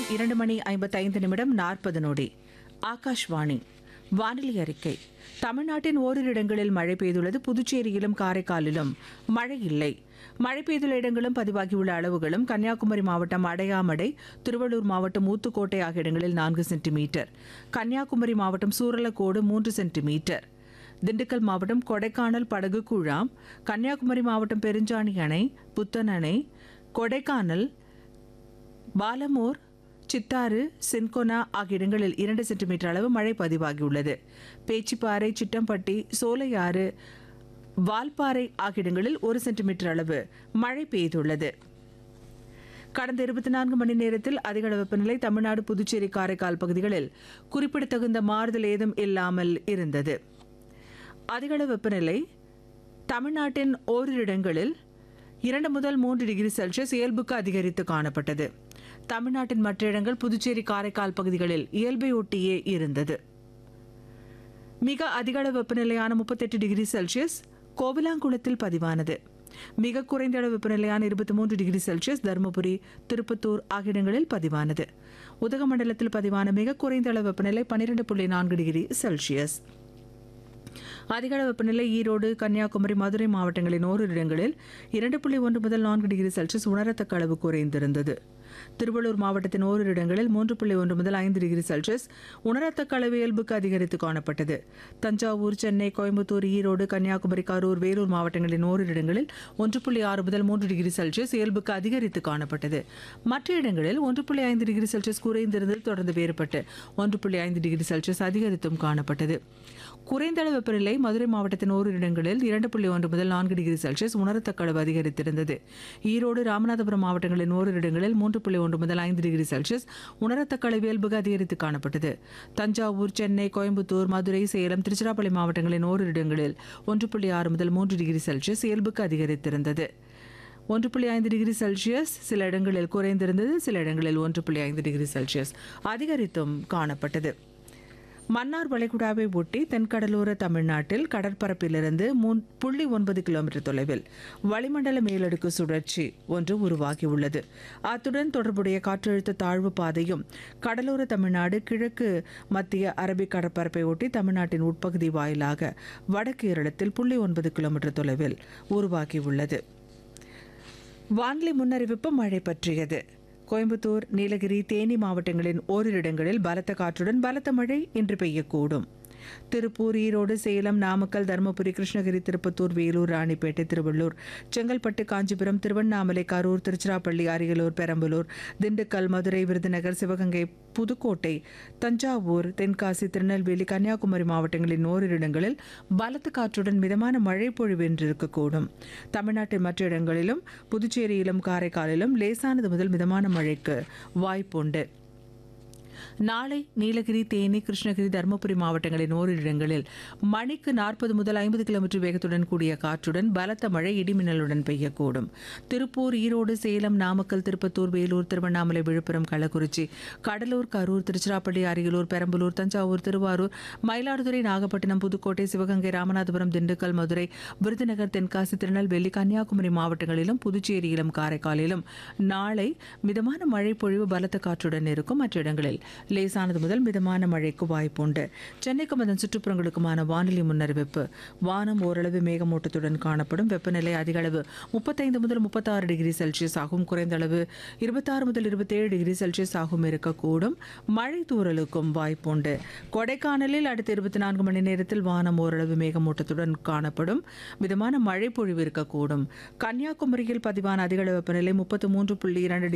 இரண்டு மணி ஐம்பத்தைந்து நிமிடம் நாற்பது நொடி ஆகாஷ்வாணி வானிலை அறிக்கை தமிழ்நாட்டின் ஓரிரு இடங்களில் மழை பெய்துள்ளது புதுச்சேரியிலும் காரைக்காலிலும் மழை இல்லை மழை பெய்துள்ள இடங்களும் பதிவாகியுள்ள அளவுகளும் கன்னியாகுமரி மாவட்டம் அடையாமடை திருவள்ளூர் மாவட்டம் ஊத்துக்கோட்டை ஆகிய இடங்களில் நான்கு சென்டிமீட்டர் கன்னியாகுமரி மாவட்டம் சூரலக்கோடு மூன்று சென்டிமீட்டர் திண்டுக்கல் மாவட்டம் கொடைக்கானல் படகு குழாம் கன்னியாகுமரி மாவட்டம் பெருஞ்சாணி அணை புத்தன் அணை கொடைக்கானல் பாலமூர் சித்தாறு சின்கொனா ஆகிய இடங்களில் இரண்டு சென்டிமீட்டர் அளவு மழை பதிவாகியுள்ளது பேச்சிப்பாறை சிட்டம்பட்டி சோலையாறு வால்பாறை ஆகிய இடங்களில் ஒரு சென்டிமீட்டர் அளவு மழை பெய்துள்ளது கடந்த இருபத்தி நான்கு மணி நேரத்தில் அதிக அளவு வெப்பநிலை தமிழ்நாடு புதுச்சேரி காரைக்கால் பகுதிகளில் குறிப்பிடத்தகுந்த மாறுதல் ஏதும் இல்லாமல் இருந்தது அதிகளவு வெப்பநிலை தமிழ்நாட்டின் ஓரிரு இடங்களில் இரண்டு முதல் மூன்று டிகிரி செல்சியஸ் இயல்புக்கு அதிகரித்து காணப்பட்டது தமிழ்நாட்டின் மற்ற இடங்கள் புதுச்சேரி காரைக்கால் பகுதிகளில் இயல்பை ஒட்டியே இருந்தது மிக அதிகளவு வெப்பநிலையான முப்பத்தெட்டு டிகிரி செல்சியஸ் கோவிலாங்குளத்தில் பதிவானது மிக குறைந்த அளவு வெப்பநிலையான இருபத்தி மூன்று டிகிரி செல்சியஸ் தருமபுரி திருப்பத்தூர் ஆகிய இடங்களில் பதிவானது உதகமண்டலத்தில் பதிவான மிக குறைந்த அளவு வெப்பநிலை பன்னிரெண்டு புள்ளி நான்கு டிகிரி செல்சியஸ் அதிகளவு வெப்பநிலை ஈரோடு கன்னியாகுமரி மதுரை மாவட்டங்களின் ஓரிரு இடங்களில் இரண்டு புள்ளி ஒன்று முதல் நான்கு டிகிரி செல்சியஸ் உணரத்தக்க அளவு குறைந்திருந்தது திருவள்ளூர் மாவட்டத்தின் ஓரிரு இடங்களில் மூன்று புள்ளி ஒன்று முதல் ஐந்து டிகிரி செல்சியஸ் உணரத்தக்க அளவு இயல்புக்கு அதிகரித்து காணப்பட்டது தஞ்சாவூர் சென்னை கோயம்புத்தூர் ஈரோடு கன்னியாகுமரி கரூர் வேலூர் மாவட்டங்களின் ஓரிரு இடங்களில் ஒன்று புள்ளி ஆறு முதல் மூன்று டிகிரி செல்சியஸ் இயல்புக்கு அதிகரித்து காணப்பட்டது மற்ற இடங்களில் ஒன்று புள்ளி ஐந்து டிகிரி செல்சியஸ் குறைந்திருந்தது தொடர்ந்து வேறுபட்டு ஒன்று புள்ளி ஐந்து டிகிரி செல்சியஸ் அதிகரித்தும் காணப்பட்டது குறைந்த அளவு வெப்பநிலை மதுரை மாவட்டத்தின் ஓரிரு இடங்களில் இரண்டு புள்ளி ஒன்று முதல் நான்கு டிகிரி செல்சியஸ் உணரத்தக்க அளவு அதிகரித்திருந்தது ஈரோடு ராமநாதபுரம் மாவட்டங்களின் ஓரிரு இடங்களில் மூன்று புள்ளி ஒன்று முதல் ஐந்து டிகிரி செல்சியஸ் உணரத்தக்க அளவு இயல்புக்கு அதிகரித்து காணப்பட்டது தஞ்சாவூர் சென்னை கோயம்புத்தூர் மதுரை சேலம் திருச்சிராப்பள்ளி மாவட்டங்களின் ஓரிரு இடங்களில் ஒன்று புள்ளி ஆறு முதல் மூன்று டிகிரி செல்சியஸ் இயல்புக்கு அதிகரித்திருந்தது ஒன்று புள்ளி ஐந்து டிகிரி செல்சியஸ் சில இடங்களில் குறைந்திருந்தது சில இடங்களில் ஒன்று புள்ளி ஐந்து டிகிரி செல்சியஸ் அதிகரித்தும் காணப்பட்டது மன்னார் வளைகுடாவை ஒட்டி தென்கடலோர தமிழ்நாட்டில் கடற்பரப்பிலிருந்து மூன் புள்ளி ஒன்பது கிலோமீட்டர் தொலைவில் வளிமண்டல மேலடுக்கு சுழற்சி ஒன்று உருவாகியுள்ளது அத்துடன் தொடர்புடைய காற்றழுத்த தாழ்வு பாதையும் கடலோர தமிழ்நாடு கிழக்கு மத்திய அரபிக் கடற்பரப்பை ஒட்டி தமிழ்நாட்டின் உட்பகுதி வாயிலாக வடகேரளத்தில் புள்ளி ஒன்பது கிலோமீட்டர் தொலைவில் உருவாகியுள்ளது வானிலை முன்னறிவிப்பு மழை பற்றியது கோயம்புத்தூர் நீலகிரி தேனி மாவட்டங்களின் ஓரிரு இடங்களில் பலத்த காற்றுடன் பலத்த மழை இன்று பெய்யக்கூடும் திருப்பூர் ஈரோடு சேலம் நாமக்கல் தருமபுரி கிருஷ்ணகிரி திருப்பத்தூர் வேலூர் ராணிப்பேட்டை திருவள்ளூர் செங்கல்பட்டு காஞ்சிபுரம் திருவண்ணாமலை கரூர் திருச்சிராப்பள்ளி அரியலூர் பெரம்பலூர் திண்டுக்கல் மதுரை விருதுநகர் சிவகங்கை புதுக்கோட்டை தஞ்சாவூர் தென்காசி திருநெல்வேலி கன்னியாகுமரி மாவட்டங்களின் ஓரிரு இடங்களில் பலத்த காற்றுடன் மிதமான மழை பொழிவு என்று இருக்கக்கூடும் தமிழ்நாட்டின் மற்ற இடங்களிலும் புதுச்சேரியிலும் காரைக்காலிலும் லேசானது முதல் மிதமான மழைக்கு வாய்ப்புண்டு நாளை நீலகிரி தேனி கிருஷ்ணகிரி தருமபுரி மாவட்டங்களின் ஓரிரு இடங்களில் மணிக்கு நாற்பது முதல் ஐம்பது கிலோமீட்டர் வேகத்துடன் கூடிய காற்றுடன் பலத்த மழை இடிமின்னலுடன் பெய்யக்கூடும் திருப்பூர் ஈரோடு சேலம் நாமக்கல் திருப்பத்தூர் வேலூர் திருவண்ணாமலை விழுப்புரம் கள்ளக்குறிச்சி கடலூர் கரூர் திருச்சிராப்பள்ளி அரியலூர் பெரம்பலூர் தஞ்சாவூர் திருவாரூர் மயிலாடுதுறை நாகப்பட்டினம் புதுக்கோட்டை சிவகங்கை ராமநாதபுரம் திண்டுக்கல் மதுரை விருதுநகர் தென்காசி திருநெல்வேலி கன்னியாகுமரி மாவட்டங்களிலும் புதுச்சேரியிலும் காரைக்காலிலும் நாளை மிதமான மழை பொழிவு பலத்த காற்றுடன் இருக்கும் மற்ற இடங்களில் லேசானது முதல் மிதமான மழைக்கு வாய்ப்புண்டு சென்னைக்கும் அதன் சுற்றுப்புறங்களுக்குமான வானிலை முன்னறிவிப்பு வானம் ஓரளவு மேகமூட்டத்துடன் காணப்படும் வெப்பநிலை அதிக அளவு முப்பத்தைந்து முதல் முப்பத்தாறு டிகிரி செல்சியஸ் ஆகும் குறைந்த அளவு இருபத்தாறு முதல் இருபத்தேழு டிகிரி செல்சியஸ் ஆகும் இருக்கக்கூடும் மழை தூறலுக்கும் வாய்ப்புண்டு கொடைக்கானலில் அடுத்த இருபத்தி நான்கு மணி நேரத்தில் வானம் ஓரளவு மேகமூட்டத்துடன் காணப்படும் மிதமான மழை பொழிவு இருக்கக்கூடும் கன்னியாகுமரியில் பதிவான அதிக அளவு வெப்பநிலை முப்பத்து மூன்று புள்ளி இரண்டு